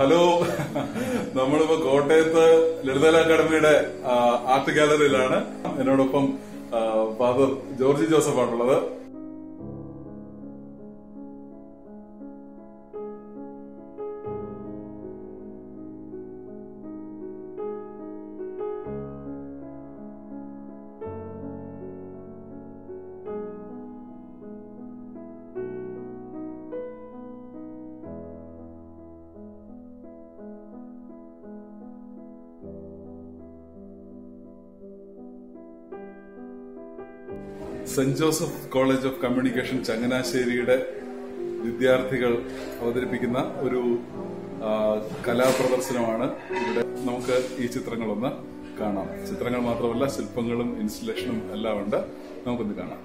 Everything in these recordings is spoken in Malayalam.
ഹലോ നമ്മളിപ്പോ കോട്ടയത്ത് ലളിതകല അക്കാദമിയുടെ ആ, ആർട്ട് ഗാലറിയിലാണ് എന്നോടൊപ്പം ആ, ഫാദർ ജോർജി ജോസഫ് ആണുള്ളത് saint Joseph college of communication ചങ്ങനാശ്ശേരിയുടെ വിദ്യാർത്ഥികൾ അവതരിപ്പിക്കുന്ന ഒരു ആ, കലാപ്രദർശനമാണ് ഇവിടെ നമുക്ക് ഈ ചിത്രങ്ങളൊന്ന് കാണാം ചിത്രങ്ങൾ മാത്രമല്ല ശില്പങ്ങളും ഇൻസ്റ്റലേഷനും എല്ലാം ഉണ്ട് നമുക്കൊന്ന് കാണാം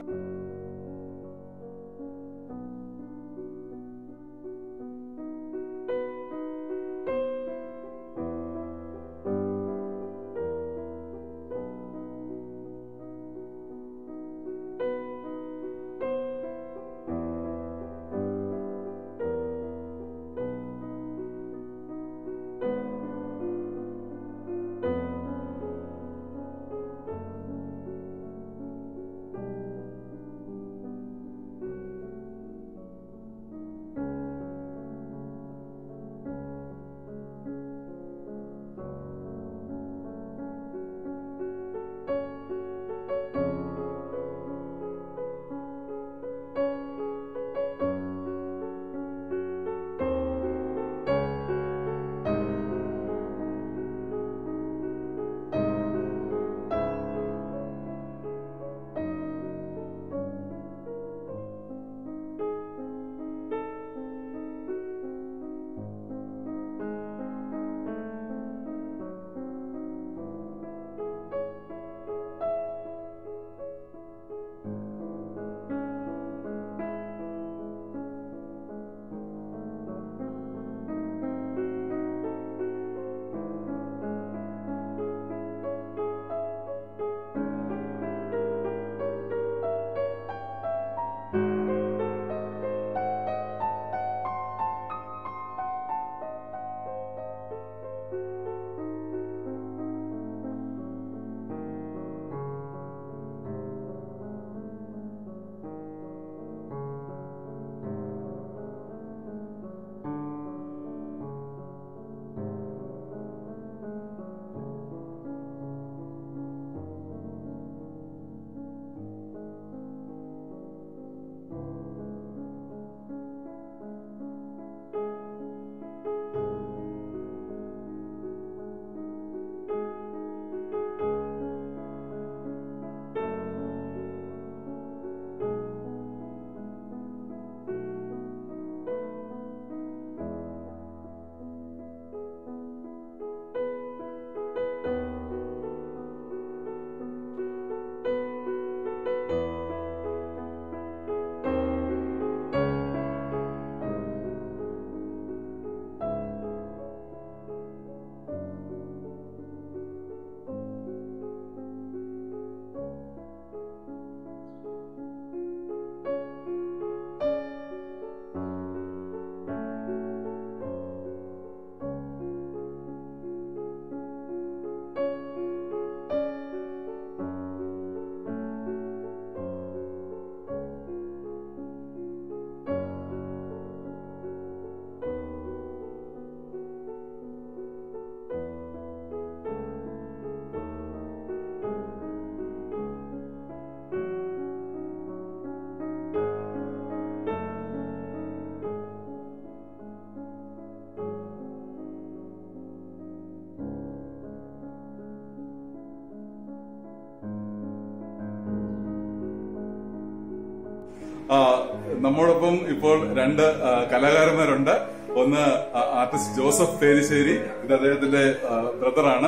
ആ, നമ്മോടൊപ്പം ഇപ്പോൾ രണ്ട് ആ, കലാകാരന്മാരുണ്ട് ഒന്ന് ആ, ആർട്ടിസ്റ്റ് ജോസഫ് പേരിശ്ശേരി ഇത് അദ്ദേഹത്തിന്റെ ബ്രദറാണ്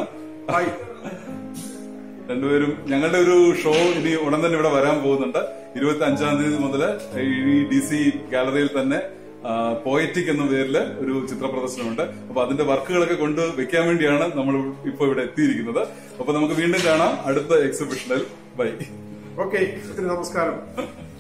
രണ്ടുപേരും ഞങ്ങളുടെ ഒരു ഷോ ഇനി ഉടൻ തന്നെ ഇവിടെ വരാൻ പോകുന്നുണ്ട് ഇരുപത്തി അഞ്ചാം തീയതി മുതൽ ഈ ഡി സി ഗാലറിയിൽ തന്നെ പോയറ്റിക് എന്ന പേരിൽ ഒരു ചിത്ര പ്രദർശനമുണ്ട് അപ്പൊ അതിന്റെ വർക്കുകളൊക്കെ കൊണ്ട് വെക്കാൻ വേണ്ടിയാണ് നമ്മൾ ഇപ്പൊ ഇവിടെ എത്തിയിരിക്കുന്നത് അപ്പൊ നമുക്ക് വീണ്ടും കാണാം അടുത്ത എക്സിബിഷനിൽ ബൈ ഓക്കെ ഒത്തിരി നമസ്കാരം